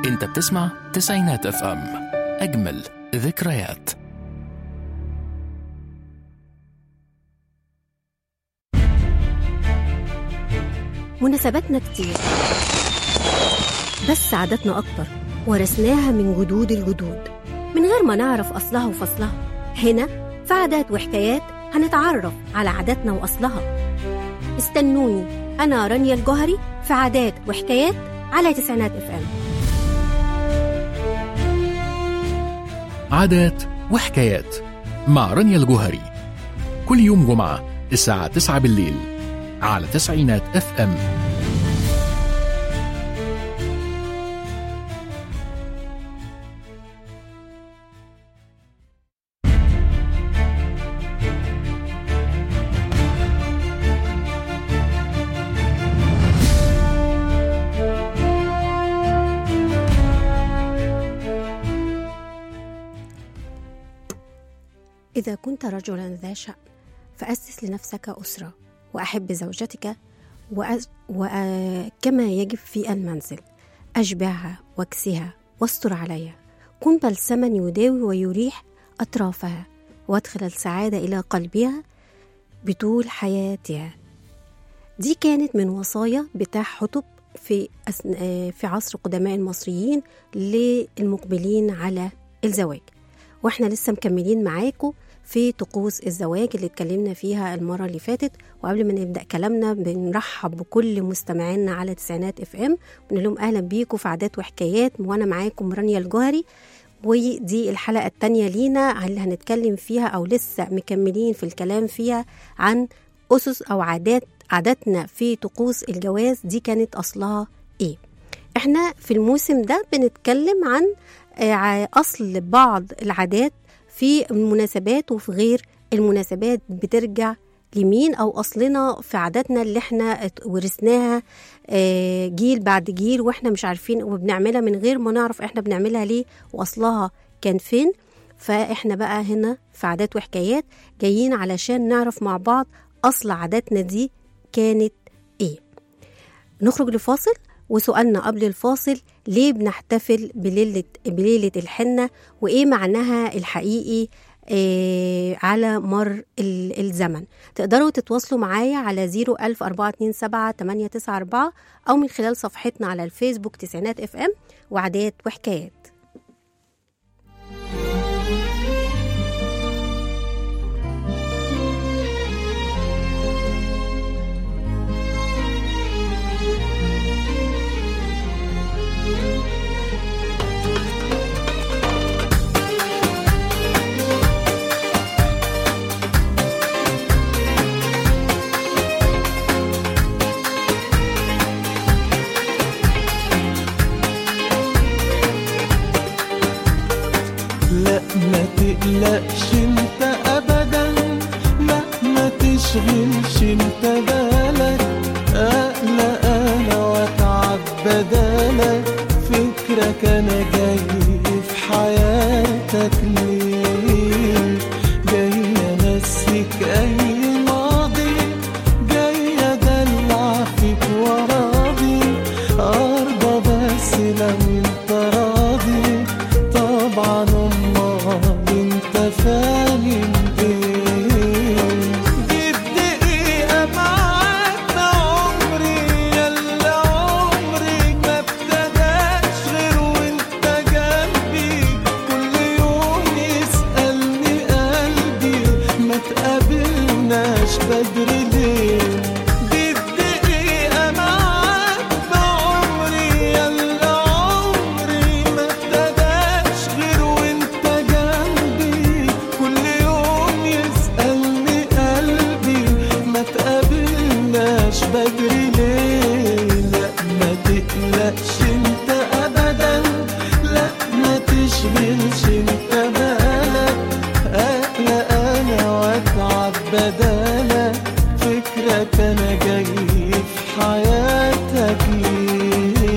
انت بتسمع تسعينات اف ام اجمل ذكريات مناسباتنا كتير بس عاداتنا أكتر ورثناها من جدود الجدود من غير ما نعرف أصلها وفصلها هنا في عادات وحكايات هنتعرف على عاداتنا وأصلها استنوني أنا رانيا الجوهري في عادات وحكايات على تسعينات اف ام عادات وحكايات مع رانيا الجوهري كل يوم جمعة الساعة 9 بالليل على تسعينات اف ام إذا كنت رجلا ذا شأن فأسس لنفسك أسرة وأحب زوجتك وأز... وكما يجب في المنزل أشبعها واكسها واستر عليها كن بلسما يداوي ويريح أطرافها وادخل السعادة إلى قلبها بطول حياتها دي كانت من وصايا بتاع حطب في أسن... آه، في عصر قدماء المصريين للمقبلين على الزواج واحنا لسه مكملين معاكم في طقوس الزواج اللي اتكلمنا فيها المرة اللي فاتت وقبل ما نبدأ كلامنا بنرحب بكل مستمعينا على تسعينات اف ام ونقول لهم اهلا بيكم في عادات وحكايات وانا معاكم رانيا الجوهري ودي الحلقة التانية لينا اللي هنتكلم فيها أو لسه مكملين في الكلام فيها عن أسس أو عادات عاداتنا في طقوس الجواز دي كانت أصلها إيه احنا في الموسم ده بنتكلم عن آه، أصل بعض العادات في المناسبات وفي غير المناسبات بترجع لمين أو أصلنا في عاداتنا اللي احنا ات- ورثناها آه، جيل بعد جيل واحنا مش عارفين وبنعملها من غير ما نعرف احنا بنعملها ليه وأصلها كان فين فاحنا بقى هنا في عادات وحكايات جايين علشان نعرف مع بعض أصل عاداتنا دي كانت ايه نخرج لفاصل وسؤالنا قبل الفاصل ليه بنحتفل بليلة, بليلة الحنة وإيه معناها الحقيقي آه على مر ال- الزمن تقدروا تتواصلوا معايا على 01427 أو من خلال صفحتنا على الفيسبوك تسعينات اف ام وعادات وحكايات لا ما تقلقش انت ابدا لا ما تشغلش انت بالك اقلق انا واتعب بدالك فكرك انا جاي في حياتك ليه جاي انسيك اي ماضي جاي ادلع فيك وراضي ارضى بس لو انت راضي طبعا امال انت فاهم ايه دي الدقيقة معاك ده عمري يلا عمري ما ابتداش غير وانت جنبي كل يوم يسألني قلبي ما تقابلناش بدري ليه دي الدقيقة معاك بعمري يلا عمري ما ابتداش غير وانت جنبي كل يوم يسألني قلبي ما تقابلناش بدري ليه لا ما تقلقش انت ابدا لا ما تشغلش انت بالك اقلق انا واتعب بدالك فكرك انا جاي في حياتك ليه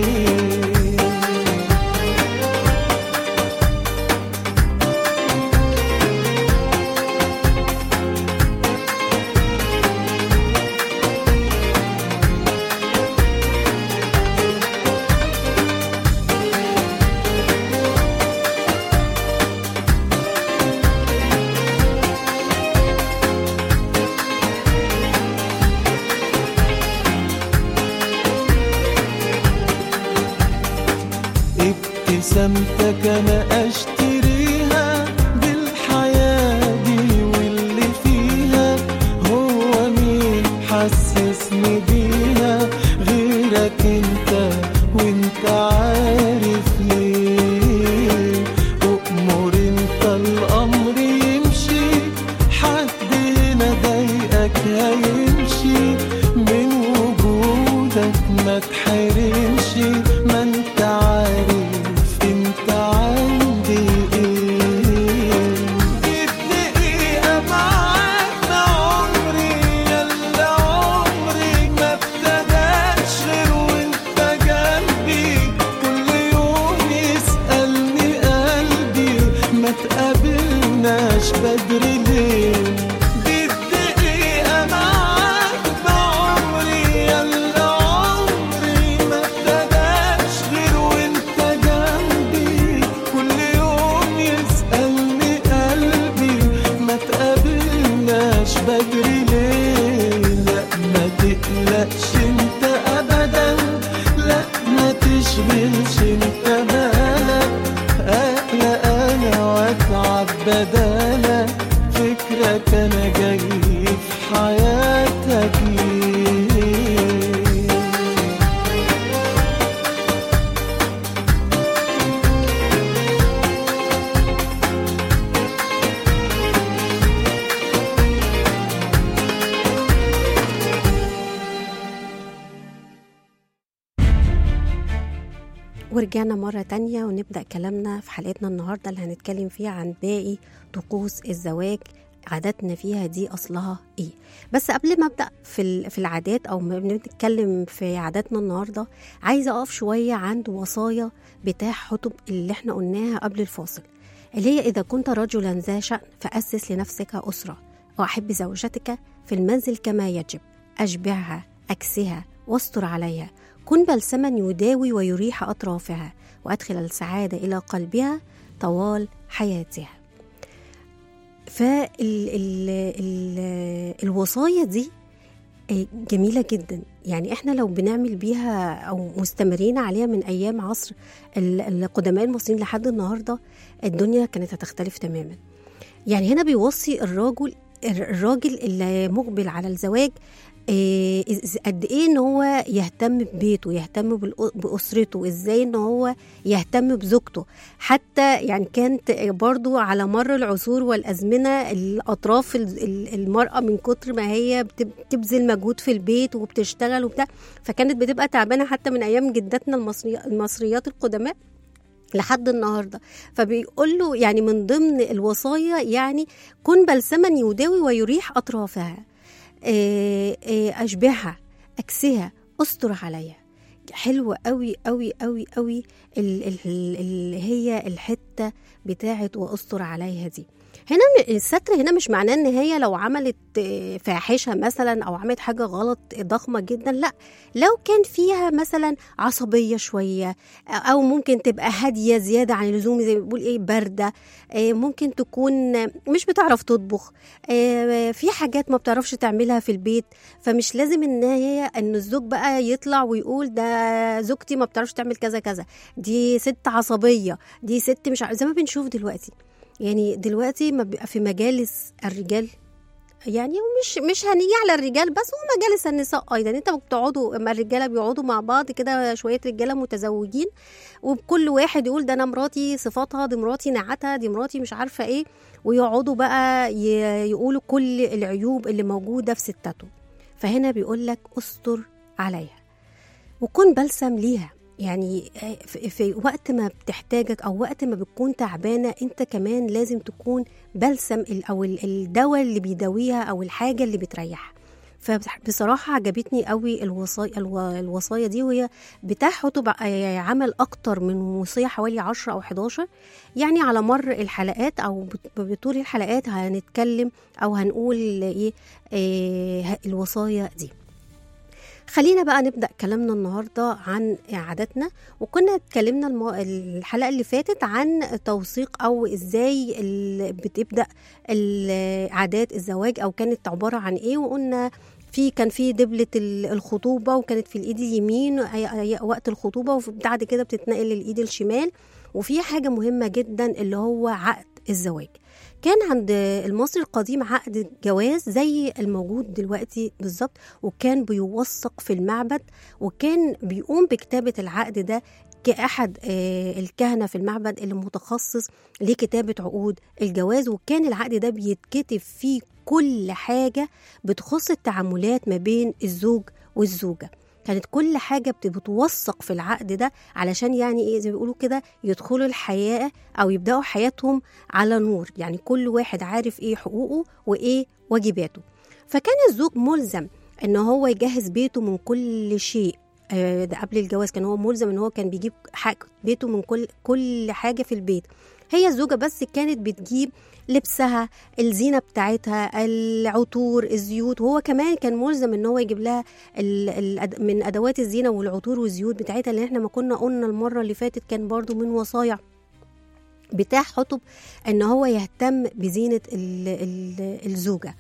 ابتسامتك انا اشتريها بالحياة دي واللي فيها هو مين حسسني بيها غيرك انت وانت عارف ليه أؤمر انت الامر يمشي حد هنا ضايقك هيمشي من وجودك ما تحرمش ما انت عارف انت عندي ايه دي دقيقة معاك ما عمري يلا عمري ما ابتداش غير وانت جنبي كل يوم يسألني قلبي ما تقابلناش بدري ليه دي الدقيقة معاك بعمري يلا عمري ما ابتداش غير وانت جنبي كل يوم يسألني قلبي ما تقابلناش بدري ليه لا ما تقلقش انت ابدا لا ما تشغلش انت بالك اقلق انا واتعب بدالك فكرك انا جاي في حياتك ليه ورجعنا مرة تانية ونبدأ كلامنا في حلقتنا النهاردة اللي هنتكلم فيها عن باقي طقوس الزواج عاداتنا فيها دي أصلها إيه بس قبل ما أبدأ في ال- في العادات أو ما بنتكلم في عاداتنا النهاردة عايزة أقف شوية عند وصايا بتاع حطب اللي احنا قلناها قبل الفاصل اللي هي إذا كنت رجلا ذا شأن فأسس لنفسك أسرة وأحب زوجتك في المنزل كما يجب أشبعها أكسها واستر عليها كن بلسما يداوي ويريح أطرافها وأدخل السعادة إلى قلبها طوال حياتها فالوصايا دي آه، جميلة جدا يعني احنا لو بنعمل بيها او مستمرين عليها من ايام عصر ال- القدماء المصريين لحد النهارده الدنيا كانت هتختلف تماما يعني هنا بيوصي الراجل الراجل اللي مقبل على الزواج إيه، إز- قد ايه ان هو يهتم ببيته يهتم بالأ- باسرته ازاي ان هو يهتم بزوجته حتى يعني كانت برضو على مر العصور والازمنه الاطراف ال- ال- المراه من كتر ما هي بتب- بتبذل مجهود في البيت وبتشتغل وبتاع فكانت بتبقى تعبانه حتى من ايام جداتنا المصري المصريات القدماء لحد النهارده فبيقول له يعني من ضمن الوصايا يعني كن بلسما يداوي ويريح اطرافها آه، آه، اشبعها اكسها استر عليها حلوة قوي قوي قوي قوي ال- ال- ال- اللي هي الحتة بتاعت واستر عليها دي هنا م- الستر هنا مش معناه ان هي لو عملت آه، فاحشه مثلا او عملت حاجه غلط ضخمه جدا لا لو كان فيها مثلا عصبيه شويه او ممكن تبقى هاديه زياده عن اللزوم زي ما بيقول ايه بارده آه، ممكن تكون مش بتعرف تطبخ آه، في حاجات ما بتعرفش تعملها في البيت فمش لازم ان هي ان الزوج بقى يطلع ويقول ده زوجتي ما بتعرفش تعمل كذا كذا دي ست عصبيه دي ست مش عارف- زي ما بنشوف دلوقتي يعني دلوقتي ما بيبقى في مجالس الرجال يعني مش مش هنيجي على الرجال بس هو مجالس النساء ايضا انت بتقعدوا اما الرجاله بيقعدوا مع بعض كده شويه رجاله متزوجين وكل واحد يقول ده انا مراتي صفاتها دي مراتي نعتها دي مراتي مش عارفه ايه ويقعدوا بقى ي- يقولوا كل العيوب اللي موجوده في ستته فهنا بيقول لك استر عليها وكن بلسم ليها يعني في- في وقت ما بتحتاجك او وقت ما بتكون تعبانه انت كمان لازم تكون بلسم ال- او ال- الدواء اللي بيداويها او الحاجه اللي بتريحها فبصراحة عجبتني قوي الوصايا الو- الوصايا دي وهي بتاعته بقى عمل أكتر من وصية حوالي 10 أو 11 يعني على مر الحلقات أو بت- بطول الحلقات هنتكلم أو هنقول إيه, إيه الوصايا دي خلينا بقى نبدأ كلامنا النهاردة عن عاداتنا وكنا اتكلمنا المو... الحلقة اللي فاتت عن توثيق أو إزاي ال... بتبدأ ال- عادات الزواج أو كانت عبارة عن إيه وقلنا في كان في دبلة ال- الخطوبة وكانت في الإيد اليمين أي- أي- وقت الخطوبة وبعد كده بتتنقل للإيد الشمال وفي حاجة مهمة جدا اللي هو عقد الزواج كان عند المصري القديم عقد جواز زي الموجود دلوقتي بالظبط وكان بيوثق في المعبد وكان بيقوم بكتابة العقد ده كأحد آه، الكهنة في المعبد اللي متخصص لكتابة عقود الجواز وكان العقد ده بيتكتب فيه كل حاجة بتخص التعاملات ما بين الزوج والزوجة كانت كل حاجة بت- بتوثق في العقد ده علشان يعني ايه زي ما بيقولوا كده يدخلوا الحياة أو يبدأوا حياتهم على نور يعني كل واحد عارف ايه حقوقه وايه واجباته فكان الزوج ملزم ان هو يجهز بيته من كل شيء آه، ده قبل الجواز كان هو ملزم ان هو كان بيجيب حاجة بيته من كل كل حاجة في البيت هي الزوجة بس كانت بتجيب لبسها الزينة بتاعتها العطور الزيوت وهو كمان كان ملزم ان هو يجيب لها ال ال من ادوات الزينة والعطور والزيوت بتاعتها اللي احنا ما كنا قلنا المرة اللي فاتت كان برضو من وصايا بتاع حطب ان هو يهتم بزينة ال ال الزوجة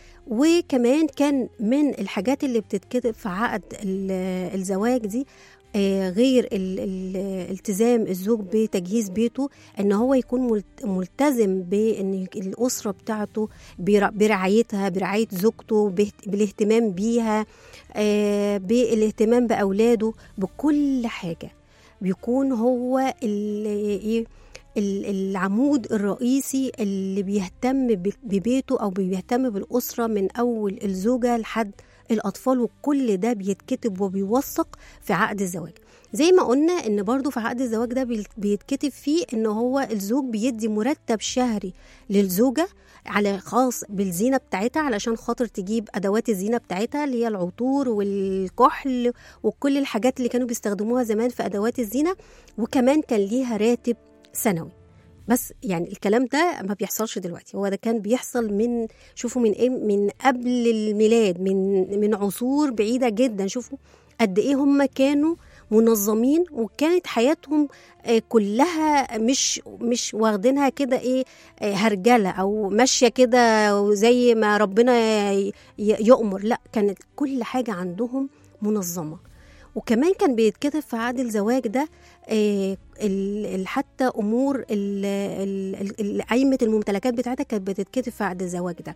وكمان كان من الحاجات اللي بتتكتب في عقد ال- الزواج دي آه، غير ال- ال- التزام الزوج بتجهيز بيته ان هو يكون ملت- ملتزم بان الاسره بتاعته برع- برعايتها برعايه زوجته باهت- بالاهتمام بيها آه، بالاهتمام باولاده بكل حاجه بيكون هو ال- ايه ال- العمود الرئيسي اللي بيهتم ب- ببيته او بيهتم بالاسره من اول الزوجه لحد الاطفال وكل ده بيتكتب وبيوثق في عقد الزواج زي ما قلنا ان برضو في عقد الزواج ده بيل- بيتكتب فيه ان هو الزوج بيدي مرتب شهري للزوجه على خاص بالزينه بتاعتها علشان خاطر تجيب ادوات الزينه بتاعتها اللي هي العطور والكحل وكل الحاجات اللي كانوا بيستخدموها زمان في ادوات الزينه وكمان كان ليها راتب سنوي بس يعني الكلام ده ما بيحصلش دلوقتي هو ده كان بيحصل من شوفوا من ايه من قبل الميلاد من من عصور بعيده جدا شوفوا قد ايه هم كانوا منظمين وكانت حياتهم آه، كلها مش مش واخدينها كده ايه آه، هرجله او ماشيه كده زي ما ربنا ي- ي- يؤمر لا كانت كل حاجه عندهم منظمه وكمان كان بيتكتب في عقد الزواج ده آه، ال- ال- حتى امور ال- ال- ال- ال- قايمه الممتلكات بتاعتها كانت بتتكتب في عقد الزواج ده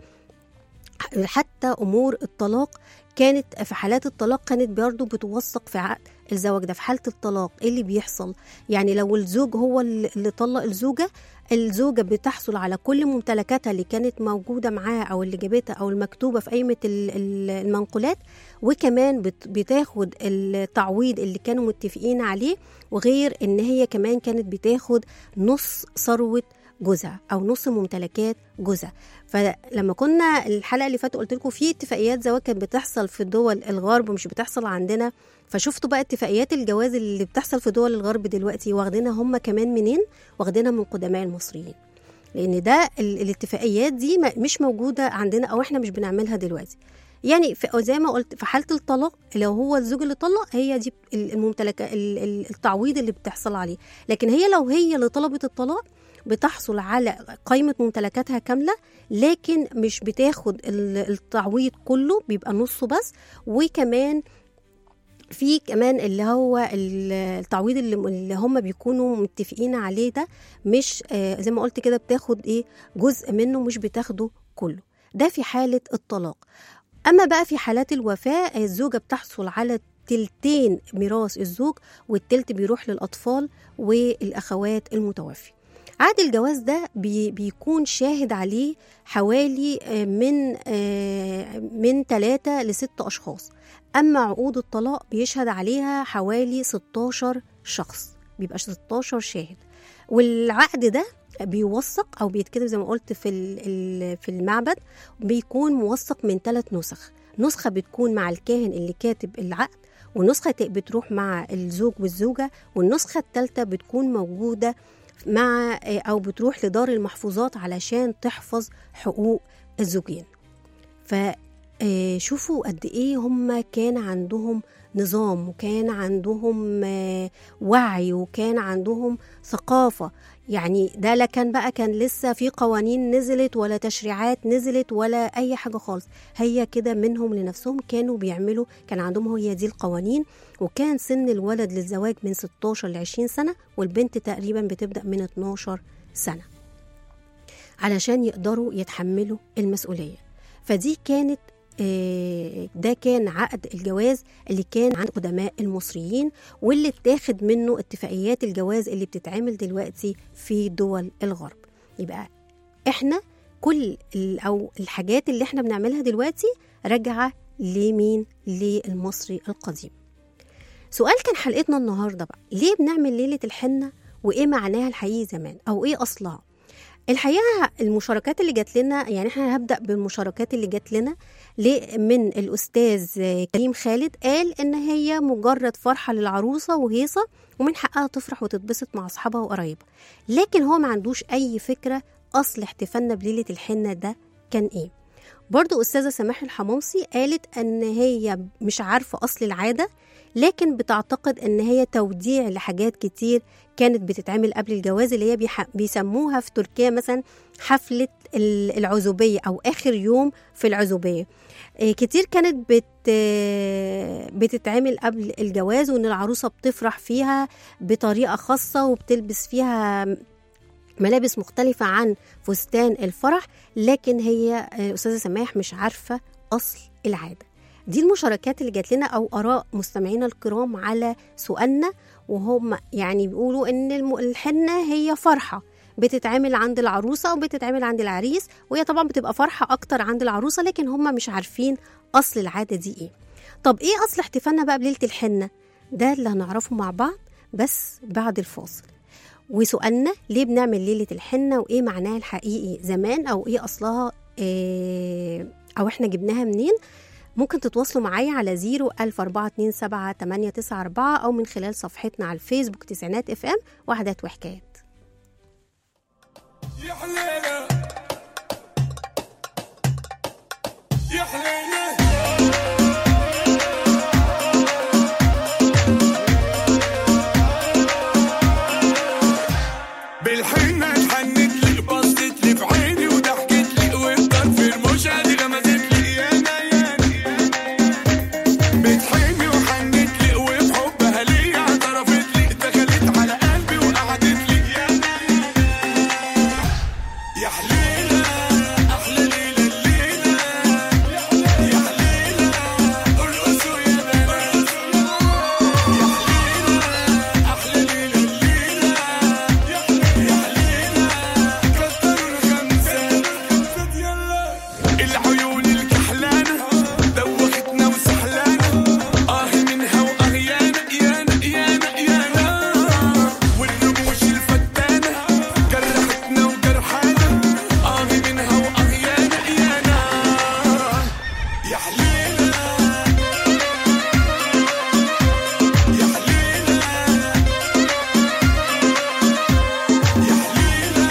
حتى امور الطلاق كانت في حالات الطلاق كانت برضه بتوثق في عقد الزواج ده في حاله الطلاق ايه اللي بيحصل يعني لو الزوج هو اللي اللي طلق الزوجه الزوجه بتحصل على كل ممتلكاتها اللي كانت موجوده معاها او اللي جابتها او المكتوبه في قائمه ال- ال- المنقولات وكمان بت- بتاخد التعويض اللي كانوا متفقين عليه وغير ان هي كمان كانت بتاخد نص ثروه جوزها او نص ممتلكات جوزها فلما كنا الحلقه اللي فاتت قلت لكم في اتفاقيات زواج كانت بتحصل في دول الغرب ومش بتحصل عندنا فشفتوا بقى اتفاقيات الجواز اللي بتحصل في دول الغرب دلوقتي واخدينها هم كمان منين واخدينها من قدماء المصريين لان ده ال- الاتفاقيات دي ما- مش موجوده عندنا او احنا مش بنعملها دلوقتي يعني في زي ما قلت في حاله الطلاق لو هو الزوج اللي طلق هي دي الممتلكه ال- ال- التعويض اللي بتحصل عليه لكن هي لو هي اللي طلبت الطلاق بتحصل على قائمة ممتلكاتها كاملة لكن مش بتاخد ال- التعويض كله بيبقى نصه بس وكمان في كمان اللي هو ال- التعويض اللي, اللي هم بيكونوا متفقين عليه ده مش آه زي ما قلت كده بتاخد ايه جزء منه مش بتاخده كله ده في حالة الطلاق أما بقى في حالات الوفاة الزوجة بتحصل على تلتين ميراث الزوج والتلت بيروح للأطفال والأخوات المتوفي عقد الجواز ده بي بيكون شاهد عليه حوالي آه، من آه، من ثلاثة لست أشخاص أما عقود الطلاق بيشهد عليها حوالي 16 شخص بيبقى 16 شاهد والعقد ده بيوثق او بيتكتب زي ما قلت في ال- ال- في المعبد بيكون موثق من ثلاث نسخ نسخه بتكون مع الكاهن اللي كاتب العقد ونسخه ت- بتروح مع الزوج والزوجه والنسخه الثالثه بتكون موجوده مع او بتروح لدار المحفوظات علشان تحفظ حقوق الزوجين فشوفوا قد ايه هم كان عندهم نظام وكان عندهم آه، وعي وكان عندهم ثقافة يعني ده لا كان بقى كان لسه في قوانين نزلت ولا تشريعات نزلت ولا أي حاجة خالص هي كده منهم لنفسهم كانوا بيعملوا كان عندهم هي دي القوانين وكان سن الولد للزواج من 16 ل 20 سنة والبنت تقريبا بتبدأ من 12 سنة علشان يقدروا يتحملوا المسؤولية فدي كانت آه، ده كان عقد الجواز اللي كان عند قدماء المصريين واللي اتاخد منه اتفاقيات الجواز اللي بتتعمل دلوقتي في دول الغرب يبقى احنا كل ال- او الحاجات اللي احنا بنعملها دلوقتي راجعه لمين للمصري القديم سؤال كان حلقتنا النهارده بقى ليه بنعمل ليله الحنه وايه معناها الحقيقي زمان او ايه اصلها الحقيقه المشاركات اللي جات لنا يعني احنا هبدا بالمشاركات اللي جات لنا ليه- من الاستاذ كريم خالد قال ان هي مجرد فرحه للعروسه وهيصه ومن حقها تفرح وتتبسط مع اصحابها وقرايبها لكن هو ما عندوش اي فكره اصل احتفالنا بليله الحنه ده كان ايه برضو أستاذة سماح الحمامصي قالت أن هي مش عارفة أصل العادة لكن بتعتقد أن هي توديع لحاجات كتير كانت بتتعمل قبل الجواز اللي هي بيح- بيسموها في تركيا مثلا حفلة ال- العزوبية أو آخر يوم في العزوبية آه، كتير كانت بت آه، بتتعمل قبل الجواز وان العروسه بتفرح فيها بطريقه خاصه وبتلبس فيها ملابس مختلفة عن فستان الفرح لكن هي آه، أستاذة سماح مش عارفة أصل العادة دي المشاركات اللي جات لنا أو آراء مستمعينا الكرام على سؤالنا وهم يعني بيقولوا إن الم- الحنة هي فرحة بتتعمل عند العروسة أو بتتعمل عند العريس وهي طبعا بتبقى فرحة أكتر عند العروسة لكن هم مش عارفين أصل العادة دي إيه طب إيه أصل احتفالنا بقى بليلة الحنة ده اللي هنعرفه مع بعض بس بعد الفاصل وسؤالنا ليه بنعمل ليلة الحنة وإيه معناها الحقيقي زمان أو إيه أصلها إيه أو إحنا جبناها منين ممكن تتواصلوا معايا على 0 1427 894 أو من خلال صفحتنا على الفيسبوك تسعينات اف ام وحدات وحكايات يا حليلة يا حليلة بالحنة اتحنت لي بصت لي في عيني وضحكت لي والطرف المشهد غمزت لي يانا يانا بتحني وحنت لي وبحبها ليا اعترفت لي دخلت على قلبي وقعدت لي يانا يا حليلة أحلى ليلة الليلة يا حليلة ارقصوا يا بنات يا حليلة أحلى ليلة الليلة يا حليلة كتروا الخمسات يلا العيون الكحلانة دوختنا وسحلانة آه منها وآه يانا يانا يانا يانا والرموش الفتانة جرحتنا وجرحانا آه منها وآه يانا يانا يا حليلة يا حليلة يا حليلة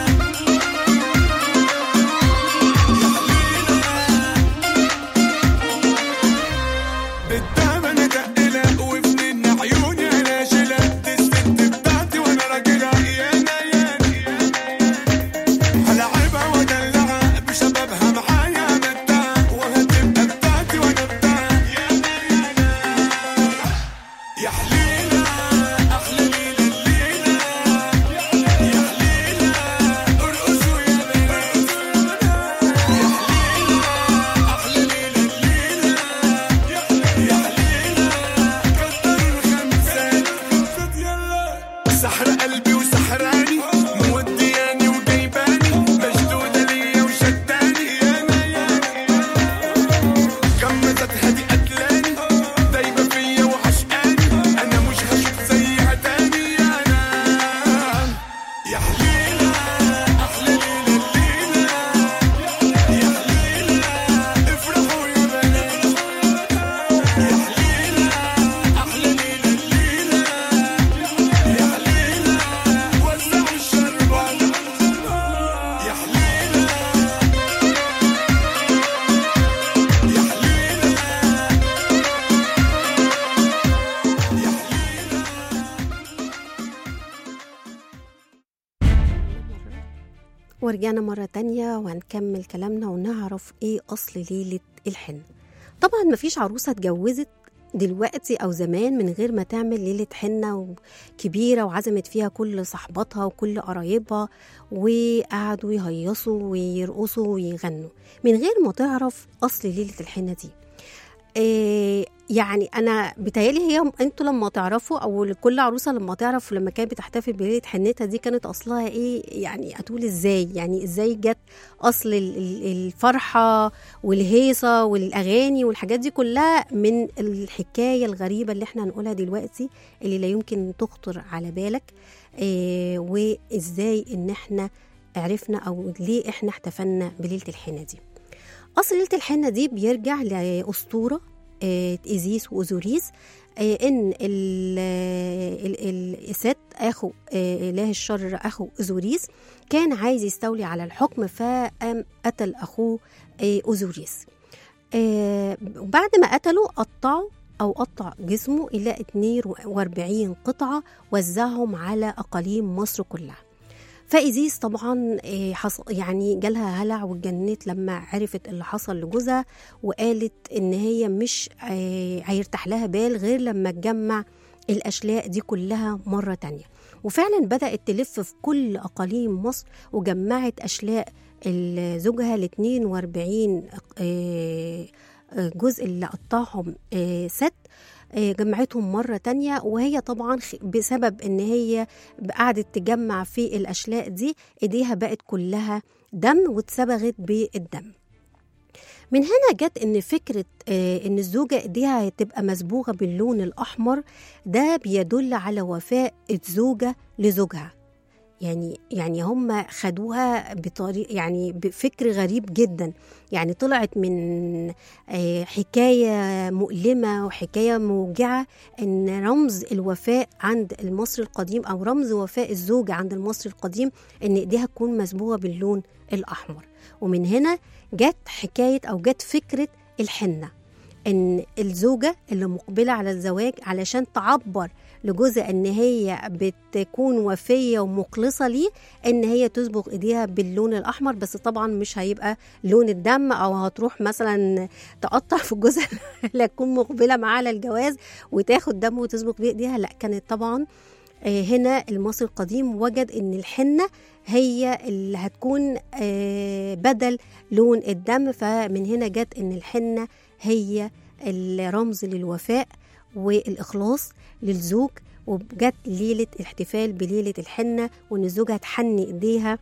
بالدعم انا تقلق وفنين عيوني انا شلت الست بتاعتي وانا راجلها يانا يانا هلعبها وادلعها بشبابها معايا متعة وهتبقى بتاعتي وانا بتاعها يانا يانا يا حليلة احلى ليلة الليلة يا حليلة ارقصوا يا بنات يا حليلة احلى ليلة الليلة يا حليلة كتروا الخمسات خمسات يلا سحر قلبي وسحراني مودياني وجايباني مشدودة ليا وشداني يانا يانا غمزت هدي قتلاني دايبة فيا وعشقاني أنا ورجعنا مرة تانية وهنكمل كلامنا ونعرف ايه أصل ليلة الحنة طبعا مفيش عروسة اتجوزت دلوقتي أو زمان من غير ما تعمل ليلة حنة كبيرة وعزمت فيها كل صحباتها وكل قرايبها وقعدوا يهيصوا ويرقصوا ويغنوا من غير ما تعرف أصل ليلة الحنة دي إيه يعني انا بتهيالي هي انتوا لما تعرفوا او كل عروسه لما تعرف لما كانت بتحتفل بليله حنتها دي كانت اصلها ايه يعني هتقول ازاي يعني ازاي جت اصل ال- ال- الفرحه والهيصه والاغاني والحاجات دي كلها من الحكايه الغريبه اللي احنا هنقولها دلوقتي اللي لا يمكن تخطر على بالك إيه وازاي ان احنا عرفنا او ليه احنا احتفلنا بليله الحنه دي اصل ليله الحنه دي بيرجع لاسطوره آه، ايزيس واوزوريس آه، ان ال- ال- ال- الست اخو آه، اله الشر اخو اوزوريس كان عايز يستولي على الحكم فقام قتل اخوه آه، اوزوريس آه، وبعد ما قتله قطعه أو قطع جسمه إلى 42 قطعة وزعهم على أقاليم مصر كلها فإيزيس طبعا آه، حص... يعني جالها هلع واتجنت لما عرفت اللي حصل لجوزها وقالت إن هي مش آه، هيرتاح لها بال غير لما تجمع الأشلاء دي كلها مرة تانية وفعلا بدأت تلف في كل أقاليم مصر وجمعت أشلاء ال- زوجها ل 42 آه، آه، جزء اللي قطعهم آه، ست آه، جمعتهم مرة تانية وهي طبعا خ- بسبب ان هي قعدت تجمع في الأشلاء دي ايديها بقت كلها دم واتصبغت بالدم من هنا جت ان فكره آه، ان الزوجه ايديها تبقى مصبوغه باللون الاحمر ده بيدل على وفاء الزوجه لزوجها يعني يعني هم خدوها بطريقه يعني بفكر غريب جدا يعني طلعت من آه، حكايه مؤلمه وحكايه موجعه ان رمز الوفاء عند المصري القديم او رمز وفاء الزوجه عند المصري القديم ان ايديها تكون مصبوغه باللون الاحمر ومن هنا جت حكايه او جت فكره الحنه ان الزوجه اللي مقبله على الزواج علشان تعبر لجوزها ان هي بتكون وفيه ومخلصه ليه ان هي تصبغ ايديها باللون الاحمر بس طبعا مش هيبقى لون الدم او هتروح مثلا تقطع في جوزها اللي تكون مقبله معاه على الجواز وتاخد دم وتصبغ بيه ايديها لا كانت طبعا آه، هنا المصري القديم وجد ان الحنه هي اللي هتكون آه، بدل لون الدم فمن هنا جت ان الحنه هي الرمز للوفاء والاخلاص للزوج وجت ليله الاحتفال بليله الحنه وان الزوجه هتحني ايديها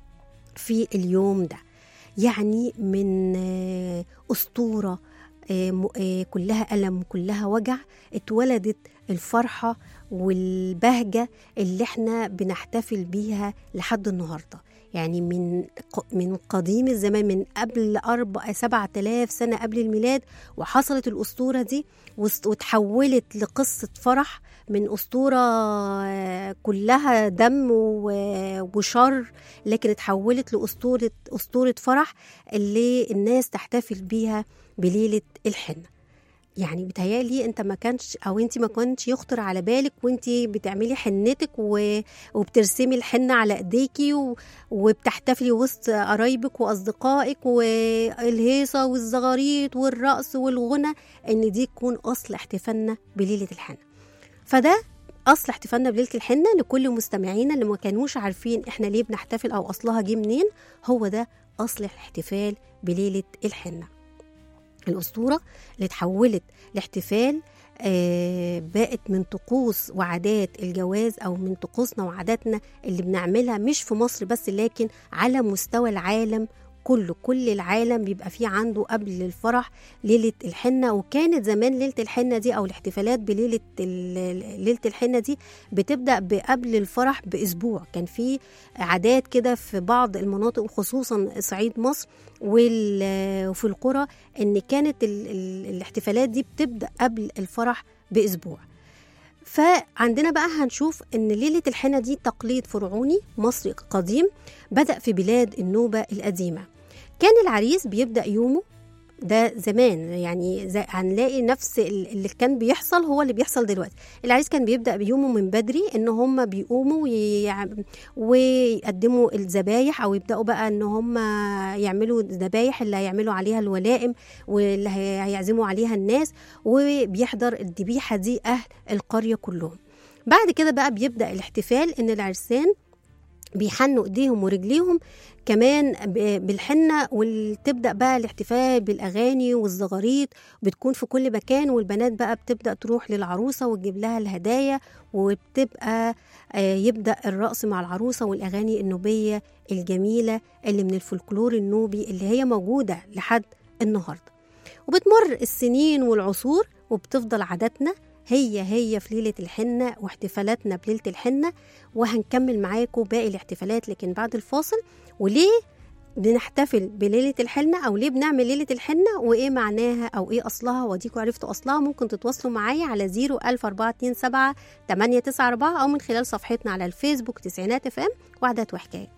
في اليوم ده يعني من آه، اسطوره آه، م- آه، كلها الم كلها وجع اتولدت الفرحه والبهجه اللي احنا بنحتفل بيها لحد النهارده يعني من ق- من قديم الزمان من قبل أربع سبعة آلاف سنة قبل الميلاد وحصلت الأسطورة دي وست- وتحولت لقصة فرح من أسطورة آه، كلها دم و- وشر لكن اتحولت لأسطورة أسطورة فرح اللي الناس تحتفل بيها بليلة الحنة يعني بتهيألي انت ما كانش او انت ما كنتش يخطر على بالك وانت بتعملي حنتك و... وبترسمي الحنة على ايديكي و... وبتحتفلي وسط قرايبك واصدقائك والهيصة والزغاريط والرقص والغنى ان دي تكون اصل احتفالنا بليلة الحنة فده اصل احتفالنا بليله الحنه لكل مستمعينا اللي ما كانوش عارفين احنا ليه بنحتفل او اصلها جه منين هو ده اصل الاحتفال بليله الحنه الأسطورة اللي اتحولت لاحتفال آه، بقت من طقوس وعادات الجواز أو من طقوسنا وعاداتنا اللي بنعملها مش في مصر بس لكن على مستوى العالم كله كل العالم بيبقى فيه عنده قبل الفرح ليلة الحنة وكانت زمان ليلة الحنة دي أو الاحتفالات بليلة ال- ليلة الحنة دي بتبدأ قبل الفرح بأسبوع كان في عادات كده في بعض المناطق وخصوصا صعيد مصر وال- وفي القرى ان كانت ال- ال- الاحتفالات دي بتبدا قبل الفرح باسبوع فعندنا بقى هنشوف ان ليله الحنه دي تقليد فرعوني مصري قديم بدا في بلاد النوبه القديمه كان العريس بيبدا يومه ده زمان يعني زي هنلاقي نفس ال- اللي كان بيحصل هو اللي بيحصل دلوقتي العريس كان بيبدا بيومه من بدري ان هم بيقوموا ويع- ويقدموا الذبايح او يبداوا بقى ان هم يعملوا الذبايح اللي هيعملوا عليها الولائم واللي هي- هيعزموا عليها الناس وبيحضر الذبيحه دي اهل القريه كلهم بعد كده بقى بيبدا الاحتفال ان العرسان بيحنوا ايديهم ورجليهم كمان ب- بالحنه وتبدا بقى الاحتفال بالاغاني والزغاريط بتكون في كل مكان والبنات بقى بتبدا تروح للعروسه وتجيب لها الهدايا وبتبقى آه، يبدا الرقص مع العروسه والاغاني النوبيه الجميله اللي من الفولكلور النوبي اللي هي موجوده لحد النهارده وبتمر السنين والعصور وبتفضل عاداتنا هي هي في ليلة الحنة واحتفالاتنا بليلة الحنة وهنكمل معاكم باقي الاحتفالات لكن بعد الفاصل وليه بنحتفل بليلة الحنة أو ليه بنعمل ليلة الحنة وإيه معناها أو إيه أصلها وديكوا عرفتوا أصلها ممكن تتواصلوا معايا على 01427 894 أو من خلال صفحتنا على الفيسبوك تسعينات اف ام وعدات وحكايات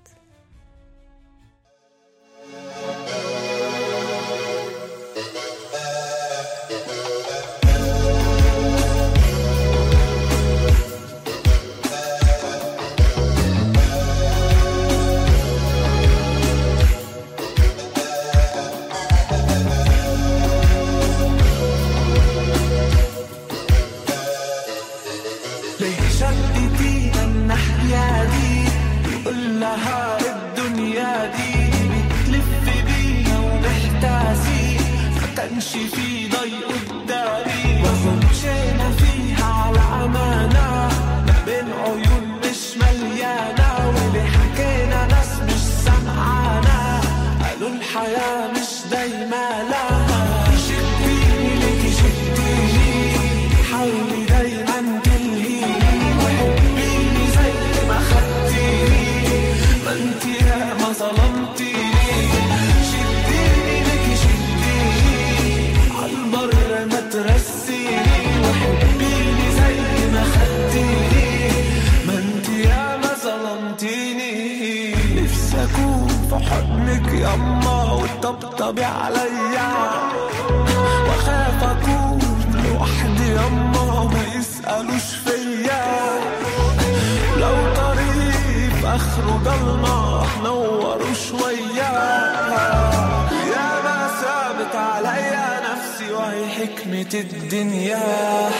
ليه شدتينا الناحية دي يقول لها الدنيا دي بتلف بينا ومحتاسين ما كانش في ضي قدامي وهو مشينا فيها على عمانا ما بين عيون مش مليانة واللي حكينا ناس مش سمعانا قالوا الحياة مش دايما لها شديني ليكي شديني حاولي دايما تلهيني وحبيني زي ما خدتيني ما انت يا ما ظلمتيني شديني ليكي شديني عالبر ما ترسيني وحبيني زي ما خدتيني ما انت يا ما ظلمتيني نفسي اكون في حضنك يما وتطبطبي عليا واخاف اكون لوحدي يما ما يسألوش فيا لو طريق في اخره ضلمة نوروا شوية يا ما ثابت عليا نفسي وهي حكمة الدنيا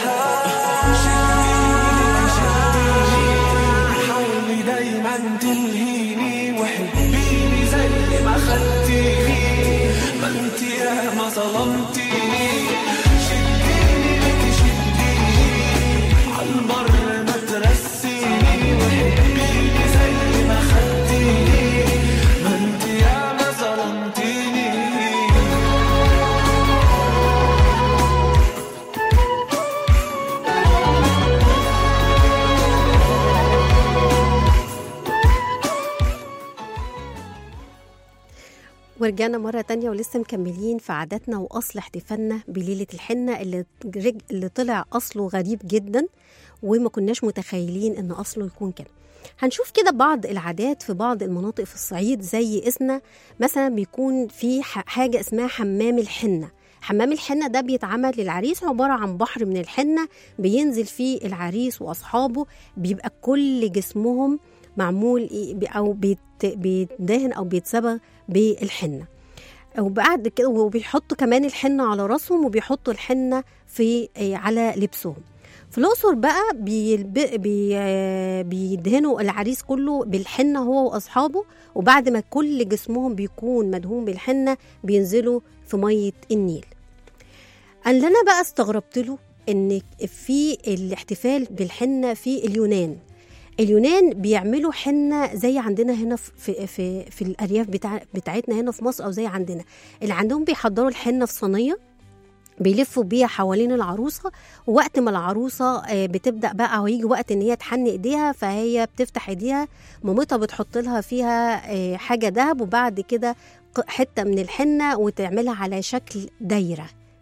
شديني شديني حاولي دايما تلهيني وحبيني زي ما خدتيني ما انت يا ما ظلمتيني شديني لك شديني عالبر ما ترسيني وحبيني زي ما خدتيني ما انت يا ما ظلمتيني ورجعنا مرة تانية ولسه مكملين في عاداتنا وأصل احتفالنا بليلة الحنة اللي, رج- اللي طلع أصله غريب جدا وما كناش متخيلين إن أصله يكون كده هنشوف كده بعض العادات في بعض المناطق في الصعيد زي إسنا مثلا بيكون في ح- حاجة اسمها حمام الحنة حمام الحنة ده بيتعمل للعريس عبارة عن بحر من الحنة بينزل فيه العريس وأصحابه بيبقى كل جسمهم معمول إيه- ب- أو بيت- بيتدهن أو بيتصبغ بالحنة وبعد كده وبيحطوا كمان الحنة على راسهم وبيحطوا الحنة في آه، على لبسهم في الأقصر بقى بيلب... بي... آه، بيدهنوا العريس كله بالحنة هو وأصحابه وبعد ما كل جسمهم بيكون مدهون بالحنة بينزلوا في مية النيل اللي أنا بقى استغربت له إن في الاحتفال بالحنة في اليونان اليونان بيعملوا حنه زي عندنا هنا في في في, في الارياف بتاع بتاعتنا هنا في مصر او زي عندنا اللي عندهم بيحضروا الحنه في صينيه بيلفوا بيها حوالين العروسه ووقت ما العروسه آه، بتبدا بقى او يجي وقت ان هي تحن ايديها فهي بتفتح ايديها مامتها بتحط لها فيها آه، حاجه دهب وبعد كده ق- حته من الحنه وتعملها على شكل دايره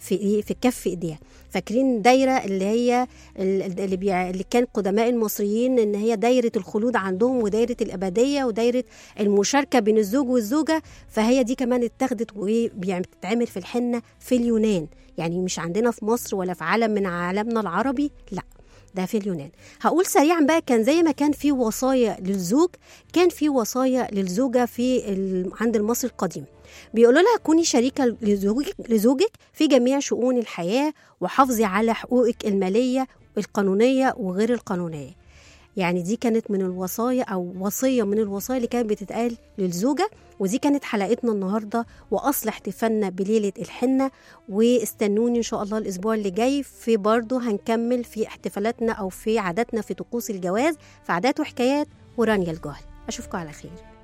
في ايه في كف ايديها فاكرين دايره اللي هي ال- اللي, بيع... اللي كان قدماء المصريين ان هي دايره الخلود عندهم ودايره الابديه ودايره المشاركه بين الزوج والزوجه فهي دي كمان اتاخدت وبتتعمل في الحنه في اليونان يعني مش عندنا في مصر ولا في عالم من عالمنا العربي لا ده في اليونان هقول سريعا بقى كان زي ما كان في وصايا للزوج كان في وصايا للزوجه في ال... عند المصري القديم بيقولوا لها كوني شريكه لزوجك لزوجك في جميع شؤون الحياه وحافظي على حقوقك الماليه القانونيه وغير القانونيه يعني دي كانت من الوصايا او وصيه من الوصايا اللي كانت بتتقال للزوجه ودي كانت حلقتنا النهارده واصل احتفالنا بليله الحنه واستنوني ان شاء الله الاسبوع اللي جاي في برضه هنكمل في احتفالاتنا او في عاداتنا في طقوس الجواز في عادات وحكايات ورانيا الجوهري اشوفكم على خير